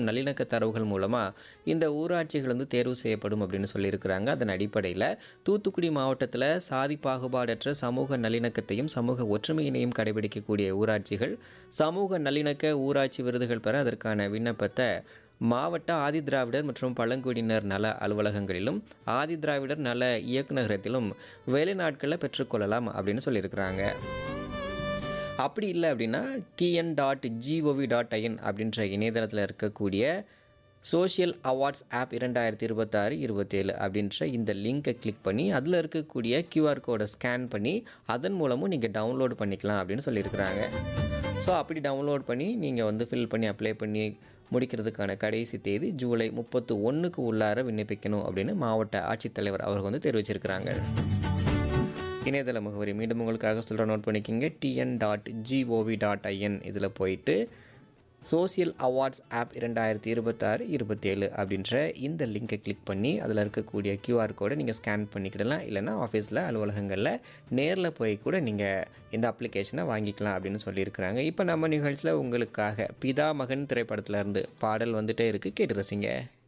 மற்றும் நல்லிணக்க தரவுகள் மூலமாக இந்த ஊராட்சிகள் வந்து தேர்வு செய்யப்படும் அப்படின்னு சொல்லியிருக்கிறாங்க அதன் அடிப்படையில் தூத்துக்குடி மாவட்டத்தில் சாதி பாகுபாடற்ற சமூக நல்லிணக்கத்தையும் சமூக ஒற்றுமையினையும் கடைபிடிக்கக்கூடிய ஊராட்சிகள் சமூக நல்லிணக்க ஊராட்சி விருதுகள் பெற அதற்கான விண்ணப்பத்தை மாவட்ட ஆதிதிராவிடர் மற்றும் பழங்குடியினர் நல அலுவலகங்களிலும் ஆதிதிராவிடர் நல இயக்குநரகத்திலும் வேலை நாட்களில் பெற்றுக்கொள்ளலாம் அப்படின்னு சொல்லியிருக்கிறாங்க அப்படி இல்லை அப்படின்னா TN dot GOV dot IN அப்படின்ற இணையதளத்தில் இருக்கக்கூடிய சோஷியல் அவார்ட்ஸ் ஆப் இரண்டாயிரத்தி இருபத்தாறு இருபத்தேழு அப்படின்ற இந்த லிங்கை கிளிக் பண்ணி அதில் இருக்கக்கூடிய கியூஆர் கோடை ஸ்கேன் பண்ணி அதன் மூலமும் நீங்கள் டவுன்லோட் பண்ணிக்கலாம் அப்படின்னு சொல்லியிருக்கிறாங்க ஸோ அப்படி டவுன்லோட் பண்ணி நீங்கள் வந்து ஃபில் பண்ணி அப்ளை பண்ணி முடிக்கிறதுக்கான கடைசி தேதி ஜூலை முப்பத்து ஒன்றுக்கு உள்ளார விண்ணப்பிக்கணும் அப்படின்னு மாவட்ட ஆட்சித்தலைவர் அவர் வந்து தெரிவிச்சிருக்கிறாங்க இணையதள முகவரி மீண்டும் உங்களுக்காக சொல்கிற நோட் பண்ணிக்கிங்க TN dot GOV dot IN இதில் போயிட்டு சோசியல் அவார்ட்ஸ் ஆப் இரண்டாயிரத்தி இருபத்தாறு இருபத்தேழு அப்படின்ற இந்த லிங்கை கிளிக் பண்ணி அதில் இருக்கக்கூடிய கியூஆர் கோடை நீங்கள் ஸ்கேன் பண்ணிக்கிடலாம் இல்லைனா ஆஃபீஸில் அலுவலகங்களில் நேரில் போய் கூட நீங்கள் இந்த அப்ளிகேஷனை வாங்கிக்கலாம் அப்படின்னு சொல்லியிருக்கிறாங்க இப்போ நம்ம நிகழ்ச்சியில் உங்களுக்காக பிதா மகன் திரைப்படத்துல இருந்து பாடல் வந்துட்டே இருக்குது கேட்டு ரசிங்க